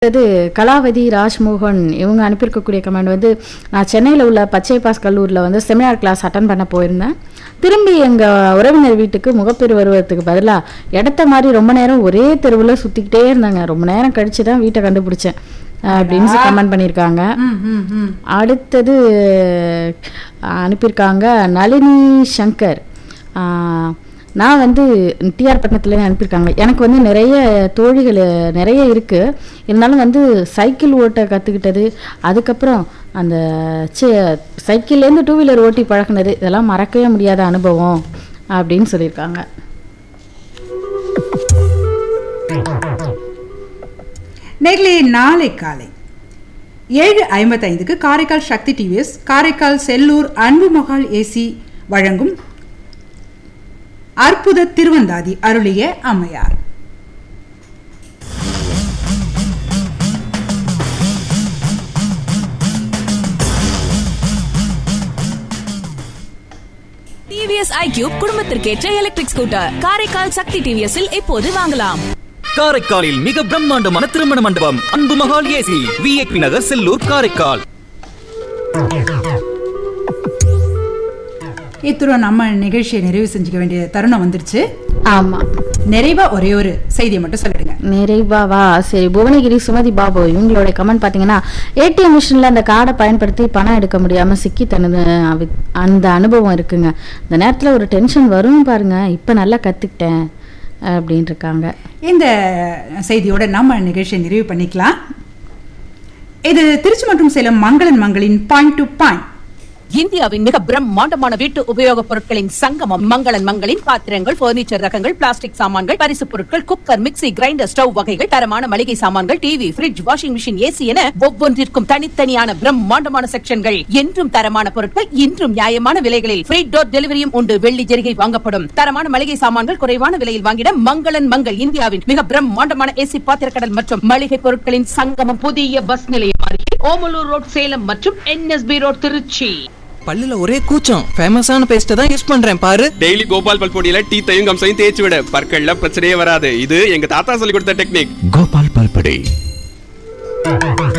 அடுத்தது கலாவதி ராஜ்மோகன் இவங்க அனுப்பியிருக்கக்கூடிய கமெண்ட் வந்து நான் சென்னையில் உள்ள பச்சை பாஸ் கல்லூரியில் வந்து செமினார் கிளாஸ் அட்டன் பண்ண போயிருந்தேன் திரும்பி எங்கள் உறவினர் வீட்டுக்கு முகப்பேர் வருவதற்கு பதிலாக இடத்த மாதிரி ரொம்ப நேரம் ஒரே தெருவில் சுற்றிக்கிட்டே இருந்தாங்க ரொம்ப நேரம் கழிச்சு தான் வீட்டை கண்டுபிடிச்சேன் அப்படின்னு கமெண்ட் பண்ணியிருக்காங்க ம், ம், ம். அடுத்தது அஹ், அனுப்பியிருக்காங்க நளினி சங்கர் அஹ், நான் வந்து டிஆர் பட்டணத்துல அனுப்பியிருக்காங்க எனக்கு வந்து நிறைய தோழிகள் நிறைய இருக்குது இருந்தாலும் வந்து சைக்கிள் ஓட்ட கற்றுக்கிட்டது அதுக்கப்புறம் அந்த சி- சைக்கிள்லேருந்து டூ வீலர் ஓட்டி பழகுனது இதெல்லாம் மறக்கவே முடியாத அனுபவம் அப்படின்னு சொல்லியிருக்காங்க நேர்களே நாளை காலை ஏழு ஐம்பத்தைந்துக்கு காரைக்கால் சக்தி டிவிஎஸ் காரைக்கால் செல்லூர் அன்பு மகால் ஏசி வழங்கும் அற்புத திருவந்தாதி அருளிய அம்மையார் டிவிஎஸ் ஐக்யூப் குடும்பத்திற்கேற்ற எலக்ட்ரிக் ஸ்கூட்டர் காரைக்கால் சக்தி டிவிஎஸ்ஸில் இப்போது வாங்கலாம் காரைக்காலில் மிக பிரம்மாண்டமான திருமண மண்டபம் அன்பு மகால் ஏசி விஐபி நகர் செல்லூர் காரைக்கால் இத்துடன் நம்ம நிகழ்ச்சியை நிறைவு செஞ்சுக்க வேண்டிய தருணம் வந்துருச்சு ஆமாம் நிறைவா ஒரே ஒரு செய்தியை மட்டும் சொல்லிடுங்க நிறைவாவா சரி புவனகிரி சுமதி பாபு இவங்களோட கமெண்ட் பார்த்தீங்கன்னா ஏடிஎம் மிஷினில் அந்த கார்டை பயன்படுத்தி பணம் எடுக்க முடியாமல் சிக்கி தனது அவி- அந்த அனுபவம் இருக்குங்க இந்த நேரத்தில் ஒரு டென்ஷன் வரும் பாருங்க இப்போ நல்லா கற்றுக்கிட்டேன் அப்படின்னு இருக்காங்க இந்த செய்தியோட நம்ம நிகழ்ச்சியை நிறைவு பண்ணிக்கலாம் இது திருச்சி மற்றும் சேலம் மங்களன் மங்களின் பாயிண்ட் டு பாயிண்ட் இந்தியாவின் மிக பிரம்மாண்டமான வீட்டு உபயோகப் பொருட்களின் சங்கமம் மங்களன் மங்களின் பாத்திரங்கள் பர்னிச்சர் ரகங்கள் பிளாஸ்டிக் சாமான்கள் பரிசுப் பொருட்கள் குக்கர் மிக்ஸி கிரைண்டர் ஸ்டவ் வகைகள் தரமான மளிகை சாமான்கள் TV fridge washing machine AC என ஒவ்வொன்றிற்கும் தனித்தனியான பிரம்மாண்டமான செக்ஷன்கள் என்றும் தரமான பொருட்கள் இன்றும் நியாயமான விலைகளில் ஃப்ரீ டோர் டெலிவரியும் உண்டு வெள்ளி ஜெரிகை வாங்கப்படும் தரமான மளிகை சாமான்கள் குறைவான விலையில் வாங்கிட மங்களன் மங்கள் இந்தியாவின் மிக பிரம்மாண்டமான ஏசி பாத்திரக்கடல் மற்றும் மளிகை பொருட்களின் சங்கமம் புதிய பஸ் நிலையம் அருகில் ஓமலூர் ரோட் சேலம் மற்றும் என்எஸ்பி ரோட் திருச்சி பல்லுல ஒரே கூச்சம் ஃபேமஸான பேஸ்ட்டை தான் யூஸ் பண்றேன் பாரு டெய்லி கோபால் பல் பொடியில டீ தையும் கம்சையும் தேய்ச்சி விட பற்கள்ல பிரச்சனையே வராது இது எங்க தாத்தா சொல்லி கொடுத்த டெக்னிக் கோபால் பல்படை